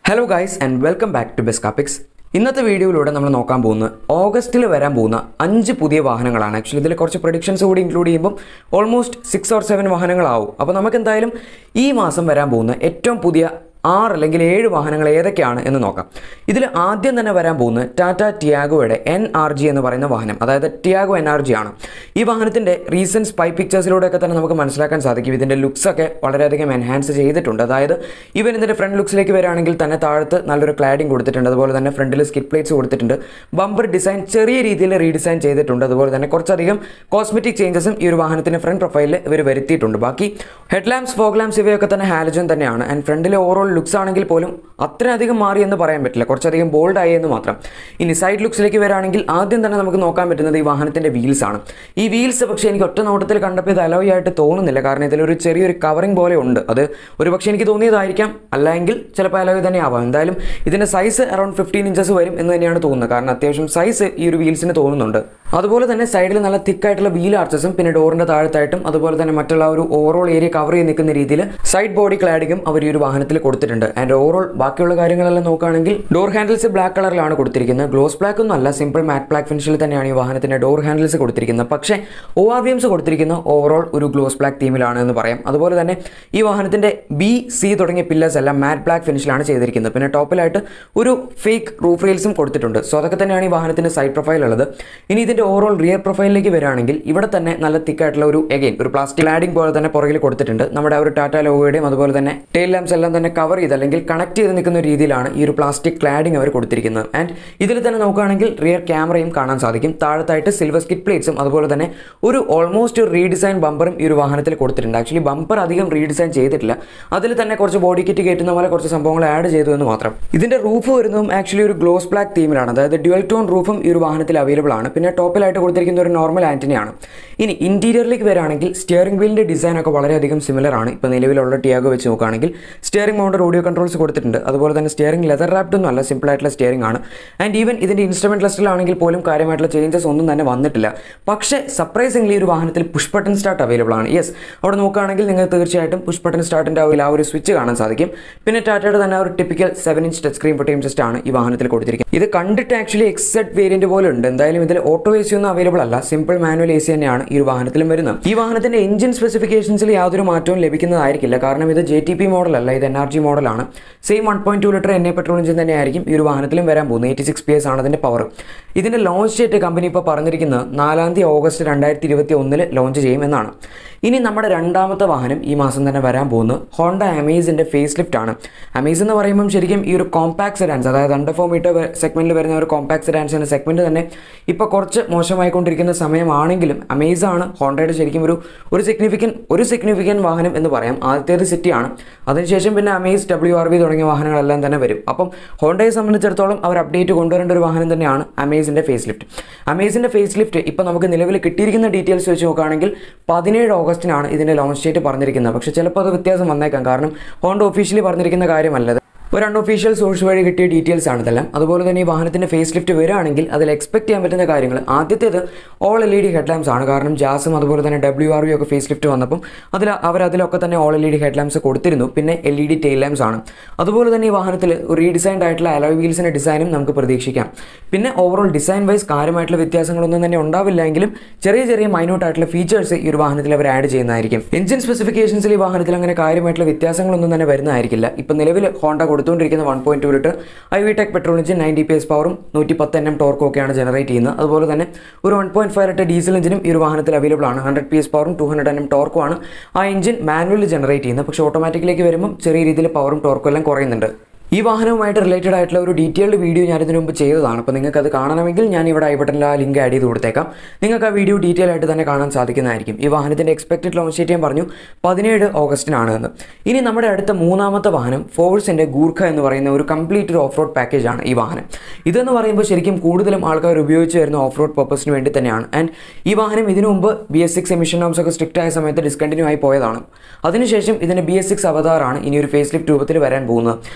hello guys and welcome back to ബെസ്കാപ്പിക്സ് ഇന്നത്തെ വീഡിയോയിലൂടെ നമ്മൾ നോക്കാൻ പോകുന്നത് ഓഗസ്റ്റിൽ വരാൻ പോകുന്ന അഞ്ച് പുതിയ വാഹനങ്ങളാണ് ആക്ച്വലി ഇതിൽ കുറച്ച് പ്രൊഡിക്ഷൻസ് കൂടി ഇൻക്ലൂഡ് ചെയ്യുമ്പോൾ ഓൾമോസ്റ്റ് സിക്സ് ഓർ സെവൻ വാഹനങ്ങളാവും അപ്പോൾ നമുക്ക് എന്തായാലും ഈ മാസം വരാൻ പോകുന്ന ഏറ്റവും പുതിയ ആറ് അല്ലെങ്കിൽ ഏഴ് വാഹനങ്ങൾ ഏതൊക്കെയാണ് എന്ന് നോക്കാം ഇതിൽ ആദ്യം തന്നെ വരാൻ പോകുന്നത് ടാറ്റ ടിയാഗോയുടെ എൻ ആർ ജി എന്ന് പറയുന്ന വാഹനം അതായത് ടിയാഗോ എൻ ആർ ജി ആണ് ഈ വാഹനത്തിൻ്റെ റീസെൻറ്റ് സ്പൈ പിക്ചേഴ്സിലൂടെയൊക്കെ തന്നെ നമുക്ക് മനസ്സിലാക്കാൻ സാധിക്കും ഇതിൻ്റെ ലുക്സ് ഒക്കെ വളരെയധികം എൻഹാൻസ് ചെയ്തിട്ടുണ്ട് അതായത് ഈവൻ ഇതിൻ്റെ ഫ്രണ്ട് ലുക്സിലേക്ക് വരികയാണെങ്കിൽ തന്നെ താഴത്ത് നല്ലൊരു ക്ലാഡിംഗ് കൊടുത്തിട്ടുണ്ട് അതുപോലെ തന്നെ ഫ്രണ്ടിൽ സ്കിറ്റ് പ്ലേറ്റ്സ് കൊടുത്തിട്ടുണ്ട് ബമ്പർ ഡിസൈൻ ചെറിയ രീതിയിൽ റീഡിസൈൻ ചെയ്തിട്ടുണ്ട് അതുപോലെ തന്നെ കുറച്ചധികം കോസ്മെറ്റിക് ചേഞ്ചസും ഈ ഒരു വാഹനത്തിൻ്റെ ഫ്രണ്ട് പ്രൊഫൈലിൽ ഇവർ വരുത്തിയിട്ടുണ്ട് ബാക്കി ഹെഡ് ലാംപ്സ് ഫോഗ് ലാംപ്സ് ഇവയൊക്കെ തന്നെ ഹാലജൻ തന്നെയാണ് ആൻഡ് ഫ്രണ്ടിലെ ഓവറോൾ ലുക്സ് ആണെങ്കിൽ പോലും അത്രയധികം മാറി എന്ന് പറയാൻ പറ്റില്ല കുറച്ചധികം ബോൾഡ് ആയി എന്ന് മാത്രം ഇനി സൈഡ് ലുക്സിലേക്ക് വരാണെങ്കിൽ ആദ്യം തന്നെ നമുക്ക് നോക്കാൻ പറ്റുന്നത് ഈ വാഹനത്തിൻ്റെ വീൽസ് ആണ് ഈ വീൽസ് പക്ഷേ എനിക്ക് ഒറ്റ നോട്ടത്തിൽ കണ്ടപ്പോൾ ഇത് അലോയ് ആയിട്ട് തോന്നുന്നില്ല കാരണം ഇതിലൊരു ചെറിയൊരു കവറിംഗ് പോലെ ഉണ്ട് അത് ഒരു പക്ഷേ എനിക്ക് തോന്നിയതായിരിക്കാം അല്ലെങ്കിൽ ചിലപ്പോൾ അലോയ് തന്നെ ആവാം എന്തായാലും ഇതിൻ്റെ സൈസ് അറൗണ്ട് ഫിഫ്റ്റീൻ ഇഞ്ചസ് വരും എന്ന് തന്നെയാണ് തോന്നുന്നത് കാരണം അത്യാവശ്യം സൈസ് ഈ ഒരു വീൽസിന് തോന്നുന്നുണ്ട് അതുപോലെ തന്നെ സൈഡിൽ നല്ല തിക്കായിട്ടുള്ള വീൽ ആർച്ചസും പിന്നെ ഡോറിൻ്റെ താഴത്തായിട്ടും അതുപോലെ തന്നെ മറ്റുള്ള ഒരു ഓവറോൾ ഏരിയ കവർ ചെയ്ത് നിൽക്കുന്ന രീതിയിൽ സൈഡ് ബോഡി ക്ലാഡിങ്ങും അവർ ഈ ഒരു വാഹനത്തിൽ കൊടുത്തിട്ടുണ്ട് ആൻഡ് ഓവറോൾ ബാക്കിയുള്ള കാര്യങ്ങളെല്ലാം നോക്കുകയാണെങ്കിൽ ഡോർ ഹാൻഡിൽസ് ബ്ലാക്ക് കളറിലാണ് കൊടുത്തിരിക്കുന്നത് ഗ്ലോസ് ബ്ലാക്ക് ഒന്നും അല്ല സിമ്പിൾ മാറ്റ് ബ്ലാക്ക് ഫിനിഷിൽ തന്നെയാണ് ഈ വാഹനത്തിന്റെ ഡോർ ഹാൻഡിൽസ് കൊടുത്തിരിക്കുന്നത് പക്ഷേ ഒ ആർ വി എംസ് കൊടുത്തിരിക്കുന്ന ഓവറോൾ ഒരു ഗ്ലോസ് ബ്ലാക്ക് തീമിലാണ് എന്ന് പറയാം അതുപോലെ തന്നെ ഈ വാഹനത്തിന്റെ ബി സി തുടങ്ങിയ പില്ലേഴ്സ് എല്ലാം മാറ്റ് ബ്ലാക്ക് ഫിനിഷിലാണ് ചെയ്തിരിക്കുന്നത് പിന്നെ ടോപ്പിലായിട്ട് ഒരു ഫേക്ക് റൂഫ് റീൽസും കൊടുത്തിട്ടുണ്ട് സോ അതൊക്കെ തന്നെയാണ് ഈ വാഹനത്തിന്റെ സൈഡ് പ്രൊഫൈൽ ഉള്ളത് ഇനി ഇതിന്റെ ഓവറോൾ റിയർ പ്രൊഫൈലിലേക്ക് വരികയാണെങ്കിൽ ഇവിടെ തന്നെ നല്ല തിക്കായിട്ടുള്ള ഒരു എഗെയിൻ ഒരു പ്ലാസ്റ്റിക് ലാഡിംഗ് പോലെ തന്നെ പുറകിൽ കൊടുത്തിട്ടുണ്ട് നമ്മുടെ ആ ഒരു ടാറ്റ ലോഗോയുടെയും അതുപോലെ തന്നെ ടെയിൽ ലാംപ്സ് എല്ലാം തന്നെ കവർ ചെയ്ത് അല്ലെങ്കിൽ കണക്ട് ചെയ്ത് നിൽക്കുന്ന രീതിയിലാണ് ഈ ഒരു പ്ലാസ്റ്റിക് ക്ലാഡിംഗ് അവർ കൊടുത്തിരിക്കുന്നത് ആൻഡ് ഇതിൽ തന്നെ നോക്കുകയാണെങ്കിൽ റിയർ ക്യാമറയും കാണാൻ സാധിക്കും താഴത്തായിട്ട് സിൽവർ സ്കിറ്റ് പ്ലേറ്റ്സും അതുപോലെ തന്നെ ഒരു ഓൾമോസ്റ്റ് ഒരു റീഡിസൈൻ ബമ്പറും ഈ ഒരു വാഹനത്തിൽ കൊടുത്തിട്ടുണ്ട് ആക്ച്വലി ബമ്പർ അധികം റീഡിസൈൻ ചെയ്തിട്ടില്ല അതിൽ തന്നെ കുറച്ച് ബോഡി കിറ്റ് കയറ്റുന്ന പോലെ കുറച്ച് സംഭവങ്ങൾ ആഡ് ചെയ്തു എന്ന് മാത്രം ഇതിന്റെ റൂഫ് വരുന്നതും ആക്ച്വലി ഒരു ഗ്ലോസ് ബ്ലാക്ക് തീമിലാണ് അതായത് ഡ്യുവൽ ടോൺ റൂഫും ഈ ഒരു വാഹനത്തിൽ അവൈലബിൾ ആണ് പിന്നെ ടോപ്പിലായിട്ട് കൊടുത്തിരിക്കുന്ന ഒരു നോർമൽ ആന്റണിയാണ് ഇനി ഇന്റീരിയറിലേക്ക് വരികയാണെങ്കിൽ സ്റ്റിയറിംഗ് വീലിന്റെ ഡിസൈൻ ഒക്കെ വളരെയധികം സിമിലർ ആണ് ഇപ്പോൾ നിലവിലുള്ള ടിയാഗോ വെച്ച് നോക്കുകയാണെങ്കിൽ സ്റ്റിയറിംഗ് മൗണ്ടർ ഓഡിയോ കൺട്രോൾസ് കൊടുത്തിട്ടുണ്ട് അതുപോലെ തന്നെ സ്റ്റിയറിംഗ് ലെതർ റാപ്ഡ് ഒന്നും അല്ല സിമ്പിൾ ആയിട്ടുള്ള സ്റ്റിയറിംഗ് ആണ് ആൻഡ് ഈവൻ ഇതിന്റെ ഇൻസ്ട്രുമെന്റ് ലിസ്റ്റിലാണെങ്കിൽ പോലും കാര്യമായിട്ടുള്ള ചേഞ്ചസ് ഒന്നും തന്നെ വന്നിട്ടില്ല പക്ഷേ സർപ്രൈസിംഗ്ലി ഒരു വാഹനത്തിൽ പുഷ് ബട്ടൺ സ്റ്റാർട്ട് അവൈലബിൾ ആണ് യെസ് അവിടെ നോക്കുകയാണെങ്കിൽ നിങ്ങൾക്ക് തീർച്ചയായിട്ടും പുഷ് ബട്ടൺ സ്റ്റാർട്ടിന്റെ ആ ഒരു സ്വിച്ച് കാണാൻ സാധിക്കും പിന്നെ ടാറ്റയുടെ തന്നെ ആ ഒരു typical seven inch touch screen പൊട്ടിയം സിസ്റ്റം ആണ് ഈ വാഹനത്തിൽ കൊടുത്തിരിക്കുന്നത് ഇത് കണ്ടിട്ട് ആക്ച്വലി എക്സെറ്റ് വേരിയന്റ് പോലെ ഉണ്ട് എന്തായാലും ഇതിൽ ഓട്ടോ എ സി ഒന്നും അവൈലബിൾ അല്ല സിമ്പിൾ മാനുവൽ എ സി തന്നെയാണ് ഈ ഒരു വാഹനത്തിലും വരുന്നത് ഈ വാഹനത്തിന്റെ എഞ്ചിൻ സ്പെസിഫിക്കേഷൻസിൽ യാതൊരു മാറ്റവും ലഭിക്കുന്നതായിരിക്കില്ല കാരണം ഇത് ജെ ടി പി മോഡലല്ല ഇത് എൻ ആർ ജി മോഡലാണ് same one point two litre N A petrol engine തന്നെയായിരിക്കും ഈ ഒരു വാഹനത്തിലും വരാൻ പോകുന്നത് എയ്റ്റി സിക്സ് പി എസ് ആണ് അതിന്റെ പവർ ഇതിന്റെ ലോഞ്ച് ഡേറ്റ് കമ്പനി ഇപ്പോൾ പറഞ്ഞിരിക്കുന്നത് നാലാം തീയതി ഓഗസ്റ്റ് രണ്ടായിരത്തി ഇരുപത്തി ഒന്നിൽ ലോഞ്ച് ചെയ്യും എന്നാണ് ഇനി നമ്മുടെ രണ്ടാമത്തെ വാഹനം ഈ മാസം തന്നെ വരാൻ പോകുന്നത് ഹോണ്ട അമേസിന്റെ ഫേസ് ലിഫ്റ്റ് ആണ് അമേസ് എന്ന് പറയുമ്പം ശരിക്കും ഈ ഒരു കോമ്പാക്ട് സെഡാൻസ് അതായത് അണ്ടർ ഫോർ മീറ്റർ സെഗ്മെന്റിൽ വരുന്ന ഒരു കോമ്പാക്ട് സെഡാൻസ് എന്ന സെഗ്മെന്റ് തന്നെ ഇപ്പോൾ കുറച്ച് മോശമായിക്കൊണ്ടിരിക്കുന്ന സമയമാണെങ്കിലും അമേസ് ആണ് ഹോണ്ടയുടെ ശരിക്കും ഒരു ഒരു സിഗ്നിഫിക്കൻ ഒരു സിഗ്നിഫിക്കൻ വാഹനം എന്ന് പറയാം ആദ്യത്തേത് സിറ്റിയാണ് അതിനുശേഷം പിന്നെ അമേസ് ഡബ്ല്യു ആർ വി തുടങ്ങിയ വാഹനങ്ങളെല്ലാം തന്നെ വരും അപ്പം ഹോണ്ടയെ സംബന്ധിച്ചിടത്തോളം അവർ അപ്ഡേറ്റ് കൊണ്ടുവരേണ്ട ഒരു വാഹനം തന്നെയാണ് അമേസിന്റെ ഫേസ് ലിഫ്റ്റ് അമേസിന്റെ ഫേസ് ലിഫ്റ്റ് ഇപ്പോൾ നമുക്ക് നിലവിൽ കിട്ടിയിരിക്കുന്ന ഡീറ്റെയിൽസ് വെച്ച് നോക്കുകയാണെങ്കിൽ പതിനേഴ് ഓഗസ്റ്റിനാണ് ഇതിന്റെ ലോഞ്ച് ഡേറ്റ് പറഞ്ഞിരിക്കുന്നത് പക്ഷേ ചിലപ്പോൾ അത് വ്യത്യാസം വന്നേക്കാം കാരണം ഹോണ്ട ഒഫീഷ്യലി പറഞ്ഞിരിക്കുന്ന കാര്യമല്ലത് ഒരു അൺഒഫീഷ്യൽ സോഴ്സ് വഴി കിട്ടിയ ഡീറ്റെയിൽസ് ആണ് ഇതെല്ലാം അതുപോലെ തന്നെ ഈ വാഹനത്തിന്റെ ഫേസ് ലിഫ്റ്റ് വരികയാണെങ്കിൽ അതിൽ എക്സ്പെക്ട് ചെയ്യാൻ പറ്റുന്ന കാര്യങ്ങൾ ആദ്യത്തേത് all L E D head lamps ആണ് കാരണം ജാസും അതുപോലെ തന്നെ ഡബ്ല്യു ആർ വി ഒക്കെ ഫേസ് ലിഫ്റ്റ് വന്നപ്പം അതിൽ അവർ അതിലൊക്കെ തന്നെ all L E D head lamps കൊടുത്തിരുന്നു പിന്നെ L E D tail lamps ആണ് അതുപോലെ തന്നെ ഈ വാഹനത്തിൽ റീഡിസൈൻഡ് ആയിട്ടുള്ള അലോയ് വീൽസിന്റെ ഡിസൈനും നമുക്ക് പ്രതീക്ഷിക്കാം പിന്നെ ഓവറോൾ ഡിസൈൻ വൈസ് കാര്യമായിട്ടുള്ള വ്യത്യാസങ്ങളൊന്നും തന്നെ ഉണ്ടാവില്ല എങ്കിലും ചെറിയ ചെറിയ മൈന്യൂട്ട് ആയിട്ടുള്ള ഫീച്ചേഴ്സ് ഈ ഒരു വാഹനത്തിൽ അവർ ആഡ് ചെയ്യുന്നതായിരിക്കും എഞ്ചിൻ സ്പെസിഫിക്കേഷൻസിൽ ഈ വാഹനത്തിൽ അങ്ങനെ കാര്യമായിട്ടുള്ള വ്യത്യാസങ്ങളൊന്നും തന്നെ വരുന്നതായിരിക്കില്ല ഇപ്പം നിലവിൽ ഹോണ്ട കൊടുത്തുകൊണ്ടിരിക്കുന്ന one point two litre I V tech petrol engine ninety P S പവറും നൂറ്റി പത്ത് എൻ എം ടോർക്കും ഒക്കെയാണ് ജനറേറ്റ് ചെയ്യുന്നത് അതുപോലെ തന്നെ ഒരു one point five litre diesel എഞ്ചിനും ഈ ഒരു വാഹനത്തിൽ അവൈലബിൾ ആണ് ഹൺഡ്രഡ് പി എസ് പവറും ടു ഹൺഡ്രഡ് എൻ എം ടോർക്കും ആണ് ആ എഞ്ചിൻ മാനുവലി ജനറേറ്റ് ചെയ്യുന്നത് പക്ഷേ ഓട്ടോമാറ്റിക്കിലേക്ക് വരുമ്പോൾ ചെറിയ രീതിയിൽ പവറും ടോർക്കും എല്ലാം കുറയുന്നുണ്ട് ഈ വാഹനവുമായിട്ട് റിലേറ്റഡ് ആയിട്ടുള്ള ഒരു ഡീറ്റെയിൽഡ് വീഡിയോ ഞാൻ ഇതിനു മുമ്പ് ചെയ്തതാണ് അപ്പോൾ നിങ്ങൾക്ക് അത് കാണണമെങ്കിൽ ഞാൻ ഇവിടെ ഐ ബട്ടണിൽ ആ ലിങ്ക് ആഡ് ചെയ്ത് കൊടുത്തേക്കാം നിങ്ങൾക്ക് ആ വീഡിയോ ഡീറ്റെയിൽ ആയിട്ട് തന്നെ കാണാൻ സാധിക്കുന്നതായിരിക്കും ഈ വാഹനത്തിൻ്റെ എക്സ്പെക്റ്റഡ് ലോഞ്ച് ഡേറ്റ് ഞാൻ പറഞ്ഞു പതിനേഴ് ഓഗസ്റ്റിനാണ് എന്ന് ഇനി നമ്മുടെ അടുത്ത മൂന്നാമത്തെ വാഹനം ഫോഴ്സിൻ്റെ ഗൂർഖ എന്ന് പറയുന്ന ഒരു കംപ്ലീറ്റ് ഒരു ഓഫ് റോഡ് പാക്കേജ് ആണ് ഈ വാഹനം ഇതെന്ന് പറയുമ്പോൾ ശരിക്കും കൂടുതലും ആൾക്കാർ ഉപയോഗിച്ച് വരുന്ന ഓഫ് റോഡ് പർപ്പസിന് വേണ്ടി തന്നെയാണ് ആൻഡ് ഈ വാഹനം ഇതിനു മുമ്പ് B S six emission norms ഒക്കെ സ്ട്രിക്റ്റ് ആയ സമയത്ത് ഡിസ്കണ്ടിന്യൂ ആയി പോയതാണ് അതിനുശേഷം ഇതിൻ്റെ ബി എസ് സിക്സ് അവതാറാണ് ഇനി ഒരു ഫേസ് ലിഫ്റ്റ് രൂപത്തിൽ വരാൻ പോകുന്നത് ഇതിൽ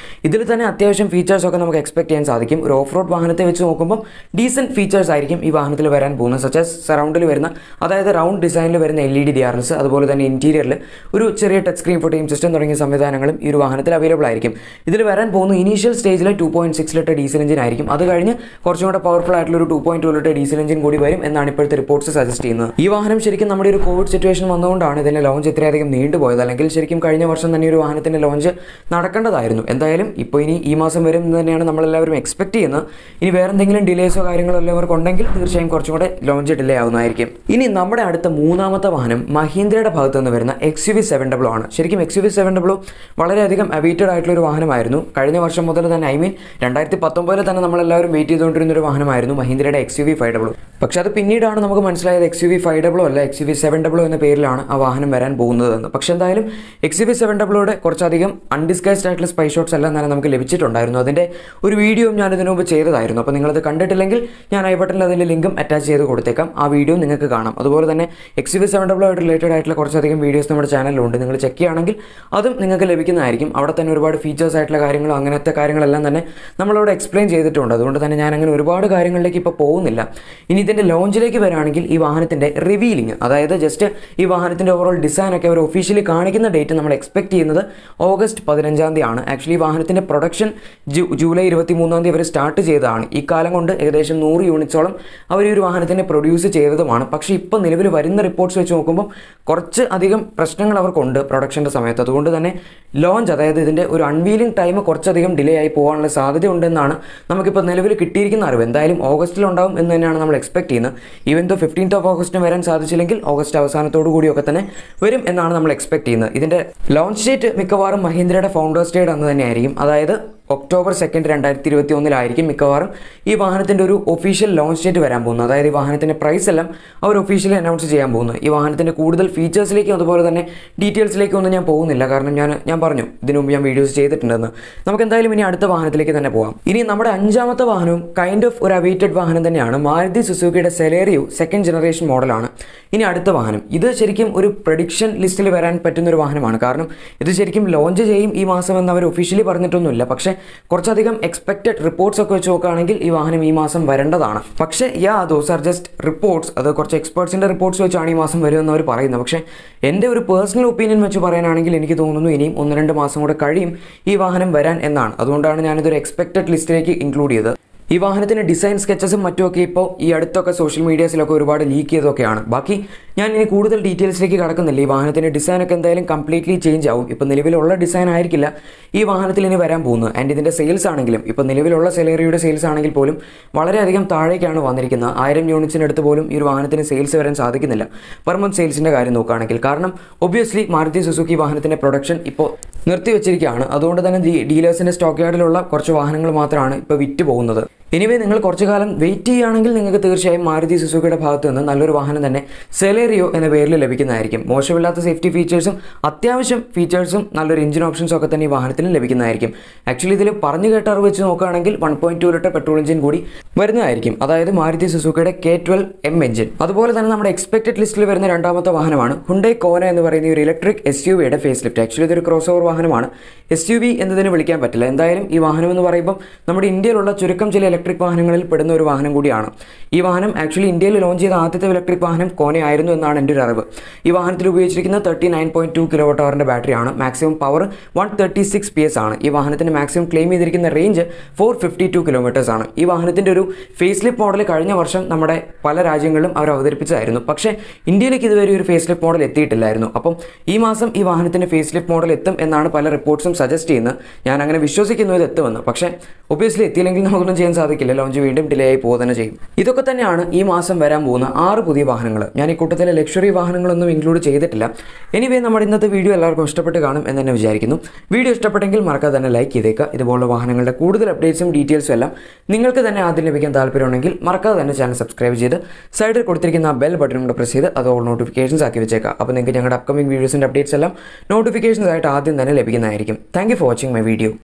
തന്നെ അത്യാവശ്യം ഫീച്ചേഴ്സ് ഒക്കെ നമുക്ക് എക്സ്പെക്ട് ചെയ്യാൻ സാധിക്കും ഒരു ഓഫ് റോഡ് വാഹനത്തെ വെച്ച് നോക്കുമ്പോൾ ഡീസൻറ്റ് ഫീച്ചേഴ്സ് ആയിരിക്കും ഈ വാഹനത്തിൽ വരാൻ പോകുന്നത് സച്ച് സറൗണ്ടിൽ വരുന്ന അതായത് റൗണ്ട് ഡിസൈനിൽ വരുന്ന L E D D R Ls അതുപോലെ തന്നെ ഇൻറ്റീരിയറിൽ ഒരു ചെറിയ ടച്ച് സ്ക്രീൻ ഫോട്ടോയും സിസ്റ്റം തുടങ്ങിയ സംവിധാനങ്ങളും ഈ ഒരു വാഹനത്തിൽ അവൈലബിൾ ആയിരിക്കും ഇതിൽ വരാൻ പോകുന്ന ഇനീഷ്യൽ സ്റ്റേജിൽ two point six litre diesel engine ആയിരിക്കും അത് കഴിഞ്ഞ് കുറച്ചും കൂടെ പവർഫുൾ ആയിട്ടുള്ള ഒരു two point two litre diesel engine കൂടി വരും എന്നാണ് ഇപ്പോഴത്തെ റിപ്പോർട്ട്സ് സജസ്റ്റ് ചെയ്യുന്നത് ഈ വാഹനം ശരിക്കും നമ്മുടെ ഒരു കോവിഡ് സിറ്റുവേഷൻ വന്നുകൊണ്ടാണ് ഇതിന്റെ ലോഞ്ച് ഇത്രയധികം നീണ്ടുപോയത് അല്ലെങ്കിൽ ശരിക്കും കഴിഞ്ഞ വർഷം തന്നെ ഈ ഒരു വാഹനത്തിന്റെ ലോഞ്ച് നടക്കേണ്ടതായിരുന്നു എന്തായാലും ഇപ്പോൾ ഇനി ഈ മാസം വരും എന്ന് തന്നെയാണ് നമ്മളെല്ലാവരും എക്സ്പെക്ട് ചെയ്യുന്നത് ഇനി വേറെ എന്തെങ്കിലും ഡിലേസോ കാര്യങ്ങളോ എല്ലാവർക്കും ഉണ്ടെങ്കിൽ തീർച്ചയായും കുറച്ചും കൂടെ ലോഞ്ച് ഡിലേ ആവുന്നതായിരിക്കും ഇനി നമ്മുടെ അടുത്ത മൂന്നാമത്തെ വാഹനം മഹീന്ദ്രയുടെ ഭാഗത്ത് നിന്ന് വരുന്ന X U V seven double o ആണ് ശരിക്കും X U V seven double o വളരെയധികം അവൈറ്റഡ് ആയിട്ടുള്ള ഒരു വാഹനമായിരുന്നു കഴിഞ്ഞ വർഷം മുതൽ തന്നെ ഐ മീൻ രണ്ടായിരത്തി പത്തൊമ്പതിൽ തന്നെ നമ്മളെല്ലാവരും വെയിറ്റ് ചെയ്തുകൊണ്ടിരുന്ന ഒരു വാഹനമായിരുന്നു മഹീന്ദ്രയുടെ X U V five double o പക്ഷെ അത് പിന്നീടാണ് നമുക്ക് മനസ്സിലായത് X U V five double o അല്ല X U V seven double o എന്ന പേരിലാണ് ആ വാഹനം വരാൻ പോകുന്നതെന്ന് പക്ഷെ എന്തായാലും എക്സ് യു വി സെവൻ ഡബ്ലോയുടെ കുറച്ചധികം അൺഡിസ്കൈസ്ഡ് ആയിട്ടുള്ള സ്പൈ ഷോട്ട്സ് എല്ലാം തന്നെ നമുക്ക് ലഭിച്ചിട്ടുണ്ടായിരുന്നു അതിൻ്റെ ഒരു വീഡിയോയും ഞാൻ ഇതിനു മുമ്പ് ചെയ്തതായിരുന്നു അപ്പോൾ നിങ്ങളത് കണ്ടിട്ടില്ലെങ്കിൽ ഞാൻ ഐ ബട്ടണിൽ അതിൻ്റെ ലിങ്കും അറ്റാച്ച് ചെയ്ത് കൊടുത്തേക്കാം ആ വീഡിയോ നിങ്ങൾക്ക് കാണാം അതുപോലെ തന്നെ എക്സ് വി സെവൻ ഡബ്ല്യൂ ആയിട്ട് റിലേറ്റഡ് ആയിട്ടുള്ള കുറച്ചധികം വീഡിയോസ് നമ്മുടെ ചാനലിലുണ്ട് നിങ്ങൾ ചെക്ക് ചെയ്യുകയാണെങ്കിൽ അതും നിങ്ങൾക്ക് ലഭിക്കുന്നതായിരിക്കും അവിടെ തന്നെ ഒരുപാട് ഫീച്ചേഴ്സ് ആയിട്ടുള്ള കാര്യങ്ങളും അങ്ങനത്തെ കാര്യങ്ങളെല്ലാം തന്നെ നമ്മളവിടെ എക്സ്പ്ലെയിൻ ചെയ്തിട്ടുണ്ട് അതുകൊണ്ട് തന്നെ ഞാൻ അങ്ങനെ ഒരുപാട് കാര്യങ്ങളിലേക്ക് ഇപ്പോൾ പോകുന്നില്ല ഇനി ഇതിൻ്റെ ലോഞ്ചിലേക്ക് വരാണെങ്കിൽ ഈ വാഹനത്തിൻ്റെ റിവീലിംഗ് അതായത് ജസ്റ്റ് ഈ വാഹനത്തിൻ്റെ ഓവറോൾ ഡിസൈൻ ഒക്കെ അവർ ഒഫീഷ്യലി കാണിക്കുന്ന ഡേറ്റ് നമ്മൾ എക്സ്പെക്ട് ചെയ്യുന്നത് ഓഗസ്റ്റ് പതിനഞ്ചാം തീയതി ആണ് ആക്ച്വലി ഈ വാഹനത്തിൻ്റെ പ്രൊഡക്ഷൻ ജൂ ജൂലൈ ഇരുപത്തി മൂന്നാം തീയതി അവർ സ്റ്റാർട്ട് ചെയ്തതാണ് ഈ കാലം കൊണ്ട് ഏകദേശം നൂറ് യൂണിറ്റ്സോളം അവർ ഈ ഒരു വാഹനത്തിനെ പ്രൊഡ്യൂസ് ചെയ്തതുമാണ് പക്ഷേ ഇപ്പോൾ നിലവിൽ വരുന്ന റിപ്പോർട്ട്സ് വെച്ച് നോക്കുമ്പോൾ കുറച്ച് അധികം പ്രശ്നങ്ങൾ അവർക്കുണ്ട് പ്രൊഡക്ഷൻ്റെ സമയത്ത് അതുകൊണ്ട് തന്നെ ലോഞ്ച് അതായത് ഇതിൻ്റെ ഒരു അൺവീലിംഗ് ടൈം കുറച്ചധികം ഡിലേ ആയി പോകാനുള്ള സാധ്യത ഉണ്ടെന്നാണ് നമുക്കിപ്പോൾ നിലവിൽ കിട്ടിയിരിക്കുന്ന അറിവ് എന്തായാലും ഓഗസ്റ്റിൽ ഉണ്ടാവും എന്ന് തന്നെയാണ് നമ്മൾ എക്സ്പെക്ട് ചെയ്യുന്നത് ഈവൻ ദോ ഫിഫ്റ്റീൻത്ത് ഓഫ് ഓഗസ്റ്റിന് വരാൻ സാധിച്ചില്ലെങ്കിൽ ഓഗസ്റ്റ് അവസാനത്തോടു കൂടിയൊക്കെ തന്നെ വരും എന്നാണ് നമ്മൾ എക്സ്പെക്ട് ചെയ്യുന്നത് ഇതിൻ്റെ ലോഞ്ച് ഡേറ്റ് മിക്കവാറും മഹീന്ദ്രയുടെ ഫൗണ്ടേഴ്സ് ഡേറ്റ് അന്ന് തന്നെയായിരിക്കും അതായത് ഒക്ടോബർ സെക്കൻഡ് രണ്ടായിരത്തി ഇരുപത്തി ഒന്നിലായിരിക്കും മിക്കവാറും ഈ വാഹനത്തിൻ്റെ ഒരു ഒഫീഷ്യൽ ലോഞ്ച് ഡേറ്റ് വരാൻ പോകുന്നത് അതായത് ഈ വാഹനത്തിൻ്റെ പ്രൈസ് എല്ലാം അവർ ഒഫീഷ്യലി അനൗൺസ് ചെയ്യാൻ പോകുന്നത് ഈ വാഹനത്തിൻ്റെ കൂടുതൽ ഫീച്ചേഴ്സിലേക്കും അതുപോലെ തന്നെ ഡീറ്റെയിൽസിലേക്കും ഒന്നും ഞാൻ പോകുന്നില്ല കാരണം ഞാൻ ഞാൻ പറഞ്ഞു ഇതിനു മുമ്പ് ഞാൻ വീഡിയോസ് ചെയ്തിട്ടുണ്ടെന്ന് നമുക്ക് എന്തായാലും ഇനി അടുത്ത വാഹനത്തിലേക്ക് തന്നെ പോകാം ഇനി നമ്മുടെ അഞ്ചാമത്തെ വാഹനവും കൈൻഡ് ഓഫ് ഒരു അവൈറ്റഡ് വാഹനം തന്നെയാണ് മാരുതി സുസുക്കിയുടെ സെലേറിയോ സെക്കൻഡ് ജനറേഷൻ മോഡലാണ് ഇനി അടുത്ത വാഹനം ഇത് ശരിക്കും ഒരു പ്രഡിക്ഷൻ ലിസ്റ്റിൽ വരാൻ പറ്റുന്ന ഒരു വാഹനമാണ് കാരണം ഇത് ശരിക്കും ലോഞ്ച് ചെയ്യും ഈ മാസം എന്ന് അവർ ഒഫീഷ്യലി പറഞ്ഞിട്ടൊന്നുമില്ല പക്ഷേ കുറച്ചധികം എക്സ്പെക്റ്റഡ് റിപ്പോർട്ട്സ് ഒക്കെ വെച്ച് നോക്കുകയാണെങ്കിൽ ഈ വാഹനം ഈ മാസം വരേണ്ടതാണ് പക്ഷേ yeah those are just reports അത് കുറച്ച് എക്സ്പേർട്സിൻ്റെ റിപ്പോർട്ട്സ് വെച്ചാണ് ഈ മാസം വരുമെന്ന് അവർ പറയുന്നത് പക്ഷേ എൻ്റെ ഒരു പേഴ്സണൽ ഒപ്പീനിയൻ വെച്ച് പറയാനാണെങ്കിൽ എനിക്ക് തോന്നുന്നു ഇനിയും ഒന്ന് രണ്ട് മാസം കൂടെ കഴിയും ഈ വാഹനം വരാൻ എന്നാണ് അതുകൊണ്ടാണ് ഞാനിതൊരു എക്സ്പെക്റ്റഡ് ലിസ്റ്റിലേക്ക് ഇൻക്ലൂഡ് ചെയ്തത് ഈ വാഹനത്തിൻ്റെ ഡിസൈൻ സ്കെച്ചസും മറ്റുമൊക്കെ ഇപ്പോൾ ഈ അടുത്തൊക്കെ സോഷ്യൽ മീഡിയാസിലൊക്കെ ഒരുപാട് ലീക്ക് ചെയ്തൊക്കെയാണ് ബാക്കി ഞാൻ ഇനി കൂടുതൽ ഡീറ്റെയിൽസിലേക്ക് കടക്കുന്നില്ല ഈ വാഹനത്തിൻ്റെ ഡിസൈനൊക്കെ എന്തായാലും കംപ്ലീറ്റ്ലി ചേഞ്ച് ആവും ഇപ്പോൾ നിലവിലുള്ള ഡിസൈൻ ആയിരിക്കില്ല ഈ വാഹനത്തിൽ ഇനി വരാൻ പോകുന്നത് ആൻഡ് ഇതിൻ്റെ സെയിൽസ് ആണെങ്കിലും ഇപ്പോൾ നിലവിലുള്ള സെലേറിയുടെ സെയിൽസ് ആണെങ്കിൽ പോലും വളരെയധികം താഴേക്കാണ് വന്നിരിക്കുന്നത് ആയിരം യൂണിറ്റ്സിനടുത്ത് പോലും ഈ ഒരു വാഹനത്തിന് സെയിൽസ് വരാൻ സാധിക്കുന്നില്ല പെർ മന്ത് സെയിൽസിൻ്റെ കാര്യം നോക്കുകയാണെങ്കിൽ കാരണം ഒബ്വിയസ്ലി മാരുതി സുസുക്കി വാഹനത്തിൻ്റെ പ്രൊഡക്ഷൻ ഇപ്പോൾ നിർത്തിവെച്ചിരിക്കുകയാണ് അതുകൊണ്ട് തന്നെ ഡീലേഴ്സിൻ്റെ സ്റ്റോക്ക് യാർഡിലുള്ള കുറച്ച് വാഹനങ്ങൾ മാത്രമാണ് ഇപ്പോൾ വിറ്റ് പോകുന്നത് എനിവേ നിങ്ങൾ കുറച്ചു കാലം വെയിറ്റ് ചെയ്യുകയാണെങ്കിൽ നിങ്ങൾക്ക് തീർച്ചയായും മാരുതി സുസുക്കിയുടെ ഭാഗത്ത് നിന്ന് നല്ലൊരു വാഹനം തന്നെ സെലേറിയോ എന്ന പേരിൽ ലഭിക്കുന്നതായിരിക്കും മോശമില്ലാത്ത സേഫ്റ്റി ഫീച്ചേഴ്സും അത്യാവശ്യം ഫീച്ചേഴ്സും നല്ലൊരു എഞ്ചിൻ ഓപ്ഷൻസും ഒക്കെ തന്നെ ഈ വാഹനത്തിൽ ലഭിക്കുന്നതായിരിക്കും ആക്ച്വലി ഇതിൽ പറഞ്ഞു കേട്ട അറിവ് വെച്ച് നോക്കുകയാണെങ്കിൽ one point two litre petrol engine കൂടി വരുന്നതായിരിക്കും അതായത് മാരുതി സുസുക്കിയുടെ കെ ട്വൽവ് എം എഞ്ചിൻ അതുപോലെ തന്നെ നമ്മുടെ എക്സ്പെക്റ്റഡ് ലിസ്റ്റിൽ വരുന്ന രണ്ടാമത്തെ വാഹനമാണ് ഹുണ്ടൈ കോന എന്ന് പറയുന്ന ഈ ഒരു ഇലക്ട്രിക് എസ് യു വിയുടെ ഫേസ് ലിഫ്റ്റ് ആക്ച്വലി ഇതൊരു ക്രോസ് ഓവർ വാഹനമാണ് എസ് യു വി എന്നതിന് വിളിക്കാൻ പറ്റില്ല എന്തായാലും ഈ വാഹനം എന്ന് പറയുമ്പോൾ നമ്മുടെ ഇന്ത്യയിലുള്ള ചുരുക്കം ചില ഇലക്ട്രിക് വാഹനങ്ങളിൽ പെടുന്ന ഒരു വാഹനം കൂടിയാണ് ഈ വാഹനം ആക്ച്വലി ഇന്ത്യയിൽ ലോഞ്ച് ചെയ്ത ആദ്യത്തെ ഇലക്ട്രിക് വാഹനം കോനെ ആയിരുന്നു എന്നാണ് എൻ്റെ ഒരു അറിവ് ഈ വാഹനത്തിൽ ഉപയോഗിച്ചിരിക്കുന്ന thirty nine point two kilo വട്ടവറിൻ്റെ ബാറ്ററിയാണ് maximum power one thirty six P S ആണ് ഈ വാഹനത്തിന് മാക്സിമം ക്ലെയിം ചെയ്തിരിക്കുന്ന range four fifty two kilometres ആണ് ഈ വാഹനത്തിൻ്റെ ഒരു ഫേസ് ലിപ്പ് മോഡൽ കഴിഞ്ഞ വർഷം നമ്മുടെ പല രാജ്യങ്ങളിലും അവർ അവതരിപ്പിച്ചതായിരുന്നു പക്ഷേ ഇന്ത്യയിലേക്ക് ഇതുവരെ ഒരു ഫേസ് ലിപ്പ് മോഡൽ എത്തിയിട്ടില്ലായിരുന്നു അപ്പം ഈ മാസം ഈ വാഹനത്തിൻ്റെ ഫേസ് ലിപ്പ് മോഡൽ എത്തും എന്നാണ് പല റിപ്പോർട്ട്സും സജസ്റ്റ് ചെയ്യുന്നത് ഞാൻ അങ്ങനെ വിശ്വസിക്കുന്നു ഇത് എത്തുമെന്ന് പക്ഷേ ഒബ്വിയസ്ലി എത്തിയില്ലെങ്കിൽ നമുക്കൊന്നും ചെയ്യാൻ സാധിക്കില്ല ലോഞ്ച് വീണ്ടും ഡിലേ ആയി പോകുക തന്നെ ചെയ്യും ഇതൊക്കെ തന്നെയാണ് ഈ മാസം വരാൻ പോകുന്ന ആറ് പുതിയ വാഹനങ്ങൾ ഞാൻ ഈ കൂട്ടത്തിലെ ലക്ഷറി വാഹനങ്ങളൊന്നും ഇൻക്ലൂഡ് ചെയ്തിട്ടില്ല എനിവേ നമ്മുടെ ഇന്നത്തെ വീഡിയോ എല്ലാവർക്കും ഇഷ്ടപ്പെട്ട് കാണും എന്ന് തന്നെ വിചാരിക്കുന്നു വീഡിയോ ഇഷ്ടപ്പെട്ടെങ്കിൽ മറക്കാതെ തന്നെ ലൈക്ക് ചെയ്തേക്കുക ഇതുപോലുള്ള വാഹനങ്ങളുടെ കൂടുതൽ അപ്ഡേറ്റ്സും ഡീറ്റെയിൽസും എല്ലാം നിങ്ങൾക്ക് തന്നെ ആദ്യം ലഭിക്കാൻ താല്പര്യമുണ്ടെങ്കിൽ മറക്കാതെ തന്നെ ചാനൽ സബ്സ്ക്രൈബ് ചെയ്ത് സൈഡിൽ കൊടുത്തിരിക്കുന്ന ആ ബെൽ ബട്ടൺ കൂടെ പ്രസ് ചെയ്ത് അത് ഓൾ നോട്ടിഫിക്കേഷൻസ് ആക്കി വെച്ചേക്കാം അപ്പോൾ നിങ്ങൾക്ക് ഞങ്ങളുടെ അപ്കമിംഗ് വീഡിയോസിൻ്റെ അപ്ഡേറ്റ്സ് എല്ലാം നോട്ടിഫിക്കേഷൻസ് ആയിട്ട് ആദ്യം തന്നെ ലഭിക്കുന്നതായിരിക്കും thank for watching my video